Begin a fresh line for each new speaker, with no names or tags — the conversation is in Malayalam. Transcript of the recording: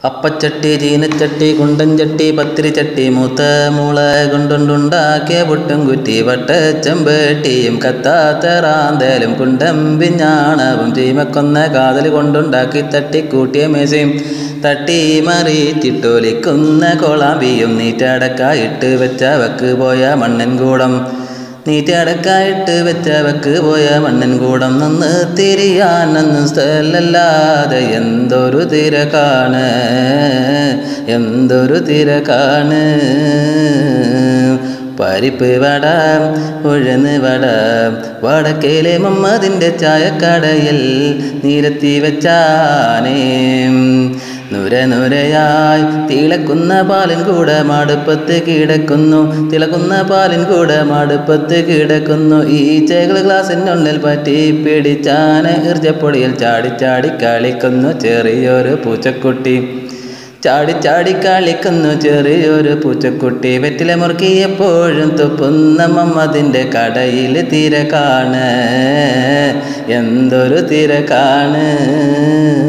അപ്പച്ചട്ടി ചീനച്ചട്ടി കുണ്ടൻ ചട്ടി പത്തിരി ചട്ടി മൂത്ത മുള കൊണ്ടുണ്ടാക്കിയ പുട്ടും കുറ്റി വട്ടച്ചെമ്പേട്ടിയും കത്താത്ത റാന്തലും കുണ്ടം പിഞ്ഞാണവും ചീമക്കൊന്ന കാതൽ കൊണ്ടുണ്ടാക്കി തട്ടിക്കൂട്ടിയ മേശയും തട്ടി മറിച്ചിട്ടൊലിക്കുന്ന കൊളാമ്പിയും നീറ്റടക്കായിട്ട് വെച്ച വക്ക് പോയ മണ്ണൻ കൂടം നീറ്റടക്കായിട്ട് വെച്ച വക്ക് പോയ മണ്ണൻ കൂടം നിന്ന് തിരിയാൻ അന്ന് സ്ഥലല്ലാതെ എന്തൊരു തിരക്കാണ് എന്തൊരു തിരക്കാണ് പരിപ്പ് വട ഉഴന്ന് വട വടക്കേലെ മമ്മതിൻ്റെ ചായക്കടയിൽ നിരത്തി വെച്ചാനേ നുര നുരയായി തിളക്കുന്ന പാലിൻ കൂടെ മടുപ്പത്ത് കിടക്കുന്നു തിളക്കുന്ന പാലിൻ കൂടെ മടുപ്പത്ത് കിടക്കുന്നു ഈ ചേകൾ ഗ്ലാസിനുള്ളിൽ പറ്റി പിടിച്ചാന് ഈർജപ്പൊടിയിൽ ചാടി ചാടി കളിക്കുന്നു ചെറിയൊരു പൂച്ചക്കുട്ടി ചാടി ചാടി കളിക്കുന്നു ചെറിയൊരു പൂച്ചക്കുട്ടി വെറ്റില മുറുക്കി എപ്പോഴും തുപ്പുന്ന മമ്മതിൻ്റെ കടയിൽ തിരക്കാണ് എന്തൊരു തിരക്കാണ്